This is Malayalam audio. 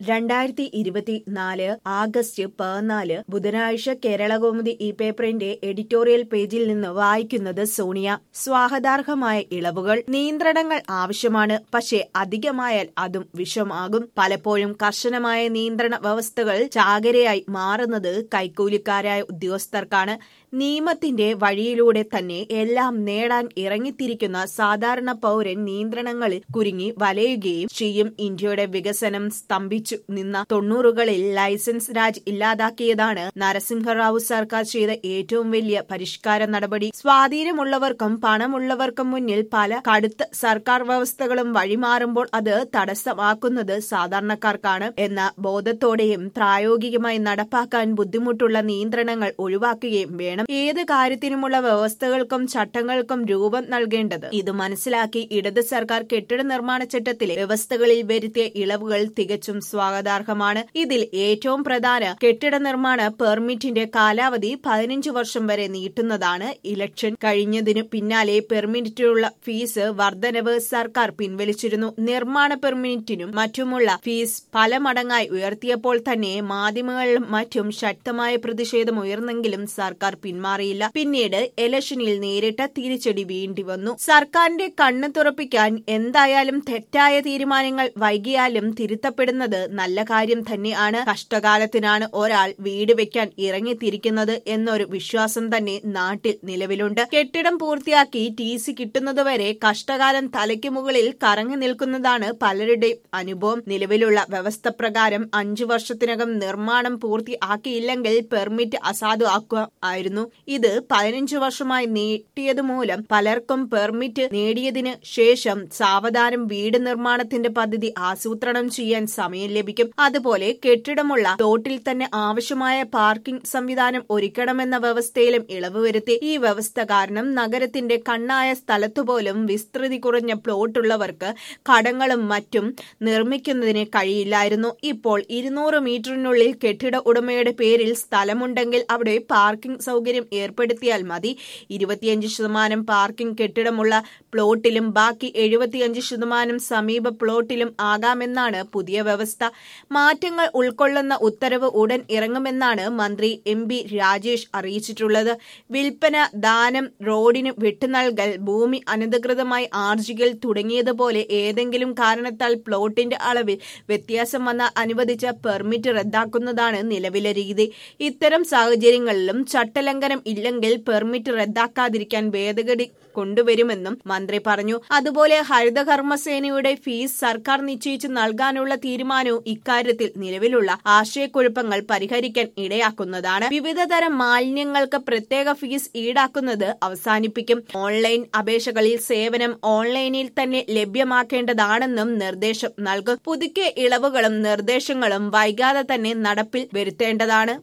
രണ്ടായിരത്തി ഇരുപത്തിനാല് ആഗസ്റ്റ് പതിനാല് ബുധനാഴ്ച കേരളകൗമുദി ഈ പേപ്പറിന്റെ എഡിറ്റോറിയൽ പേജിൽ നിന്ന് വായിക്കുന്നത് സോണിയ സ്വാഗതാർഹമായ ഇളവുകൾ നിയന്ത്രണങ്ങൾ ആവശ്യമാണ് പക്ഷേ അധികമായാൽ അതും വിഷമാകും പലപ്പോഴും കർശനമായ നിയന്ത്രണ വ്യവസ്ഥകൾ ചാകരയായി മാറുന്നത് കൈക്കൂലിക്കാരായ ഉദ്യോഗസ്ഥർക്കാണ് നിയമത്തിന്റെ വഴിയിലൂടെ തന്നെ എല്ലാം നേടാൻ ഇറങ്ങിത്തിരിക്കുന്ന സാധാരണ പൗരൻ നിയന്ത്രണങ്ങളിൽ കുരുങ്ങി വലയുകയും ചെയ്യും ഇന്ത്യയുടെ വികസനം സ്തംഭിച്ചു നിന്ന തൊണ്ണൂറുകളിൽ ലൈസൻസ് രാജ് ഇല്ലാതാക്കിയതാണ് നരസിംഹറാവു സർക്കാർ ചെയ്ത ഏറ്റവും വലിയ പരിഷ്കാര നടപടി സ്വാധീനമുള്ളവർക്കും പണമുള്ളവർക്കും മുന്നിൽ പല കടുത്ത സർക്കാർ വ്യവസ്ഥകളും വഴിമാറുമ്പോൾ അത് തടസ്സമാക്കുന്നത് സാധാരണക്കാർക്കാണ് എന്ന ബോധത്തോടെയും പ്രായോഗികമായി നടപ്പാക്കാൻ ബുദ്ധിമുട്ടുള്ള നിയന്ത്രണങ്ങൾ ഒഴിവാക്കുകയും വേണം ഏത് കാര്യത്തിനുമുള്ള വ്യവസ്ഥകൾക്കും ചട്ടങ്ങൾക്കും രൂപം നൽകേണ്ടത് ഇത് മനസ്സിലാക്കി ഇടത് സർക്കാർ കെട്ടിട നിർമ്മാണ ചട്ടത്തിലെ വ്യവസ്ഥകളിൽ വരുത്തിയ ഇളവുകൾ തികച്ചും സ്വാഗതാർഹമാണ് ഇതിൽ ഏറ്റവും പ്രധാന കെട്ടിട നിർമ്മാണ പെർമിറ്റിന്റെ കാലാവധി പതിനഞ്ച് വർഷം വരെ നീട്ടുന്നതാണ് ഇലക്ഷൻ കഴിഞ്ഞതിനു പിന്നാലെ പെർമിറ്റിനുള്ള ഫീസ് വർധനവ് സർക്കാർ പിൻവലിച്ചിരുന്നു നിർമ്മാണ പെർമിറ്റിനും മറ്റുമുള്ള ഫീസ് പല മടങ്ങായി ഉയർത്തിയപ്പോൾ തന്നെ മാധ്യമങ്ങളിലും മറ്റും ശക്തമായ പ്രതിഷേധം ഉയർന്നെങ്കിലും സർക്കാർ പിന്മാറിയില്ല പിന്നീട് ഇലക്ഷനിൽ നേരിട്ട തിരിച്ചടി വേണ്ടി വന്നു സർക്കാരിന്റെ കണ്ണ് തുറപ്പിക്കാൻ എന്തായാലും തെറ്റായ തീരുമാനങ്ങൾ വൈകിയാലും തിരുത്തപ്പെടുന്നത് നല്ല കാര്യം തന്നെയാണ് കഷ്ടകാലത്തിനാണ് ഒരാൾ വീട് വെക്കാൻ ഇറങ്ങിത്തിരിക്കുന്നത് എന്നൊരു വിശ്വാസം തന്നെ നാട്ടിൽ നിലവിലുണ്ട് കെട്ടിടം പൂർത്തിയാക്കി ടി സി കിട്ടുന്നതുവരെ കഷ്ടകാലം തലയ്ക്ക് മുകളിൽ കറങ്ങി നിൽക്കുന്നതാണ് പലരുടെയും അനുഭവം നിലവിലുള്ള വ്യവസ്ഥ പ്രകാരം അഞ്ചു വർഷത്തിനകം നിർമ്മാണം പൂർത്തിയാക്കിയില്ലെങ്കിൽ പെർമിറ്റ് അസാധുവാക്കുക ആയിരുന്നു ഇത് പതിനഞ്ചു വർഷമായി നീട്ടിയത് മൂലം പലർക്കും പെർമിറ്റ് നേടിയതിന് ശേഷം സാവധാനം വീട് നിർമ്മാണത്തിന്റെ പദ്ധതി ആസൂത്രണം ചെയ്യാൻ സമയം ലഭിക്കും അതുപോലെ കെട്ടിടമുള്ള തോട്ടിൽ തന്നെ ആവശ്യമായ പാർക്കിംഗ് സംവിധാനം ഒരുക്കണമെന്ന വ്യവസ്ഥയിലും ഇളവ് വരുത്തി ഈ വ്യവസ്ഥ കാരണം നഗരത്തിന്റെ കണ്ണായ സ്ഥലത്തുപോലും വിസ്തൃതി കുറഞ്ഞ പ്ലോട്ടുള്ളവർക്ക് കടങ്ങളും മറ്റും നിർമ്മിക്കുന്നതിന് കഴിയില്ലായിരുന്നു ഇപ്പോൾ ഇരുന്നൂറ് മീറ്ററിനുള്ളിൽ കെട്ടിട ഉടമയുടെ പേരിൽ സ്ഥലമുണ്ടെങ്കിൽ അവിടെ പാർക്കിംഗ് സൗകര്യം ഏർപ്പെടുത്തിയാൽ മതി ഇരുപത്തിയഞ്ച് ശതമാനം പാർക്കിംഗ് കെട്ടിടമുള്ള പ്ലോട്ടിലും ബാക്കി എഴുപത്തിയഞ്ച് ശതമാനം സമീപ പ്ലോട്ടിലും ആകാമെന്നാണ് പുതിയ വ്യവസ്ഥ മാറ്റങ്ങൾ ഉൾക്കൊള്ളുന്ന ഉത്തരവ് ഉടൻ ഇറങ്ങുമെന്നാണ് മന്ത്രി എം ബി രാജേഷ് അറിയിച്ചിട്ടുള്ളത് വിൽപ്പന ദാനം റോഡിന് വിട്ടുനൽകൽ ഭൂമി അനധികൃതമായി ആർജിക്കൽ തുടങ്ങിയതുപോലെ ഏതെങ്കിലും കാരണത്താൽ പ്ലോട്ടിന്റെ അളവിൽ വ്യത്യാസം വന്നാൽ അനുവദിച്ച പെർമിറ്റ് റദ്ദാക്കുന്നതാണ് നിലവിലെ രീതി ഇത്തരം സാഹചര്യങ്ങളിലും ചട്ടലംഘനം ഇല്ലെങ്കിൽ പെർമിറ്റ് റദ്ദാക്കാതിരിക്കാൻ ഭേദഗതി കൊണ്ടുവരുമെന്നും മന്ത്രി പറഞ്ഞു അതുപോലെ ഹരിതകർമ്മസേനയുടെ ഫീസ് സർക്കാർ നിശ്ചയിച്ച് നൽകാനുള്ള തീരുമാനവും ഇക്കാര്യത്തിൽ നിലവിലുള്ള ആശയക്കുഴപ്പങ്ങൾ പരിഹരിക്കാൻ ഇടയാക്കുന്നതാണ് വിവിധതരം മാലിന്യങ്ങൾക്ക് പ്രത്യേക ഫീസ് ഈടാക്കുന്നത് അവസാനിപ്പിക്കും ഓൺലൈൻ അപേക്ഷകളിൽ സേവനം ഓൺലൈനിൽ തന്നെ ലഭ്യമാക്കേണ്ടതാണെന്നും നിർദ്ദേശം നൽകും പുതുക്കിയ ഇളവുകളും നിർദ്ദേശങ്ങളും വൈകാതെ തന്നെ നടപ്പിൽ വരുത്തേണ്ടതാണ്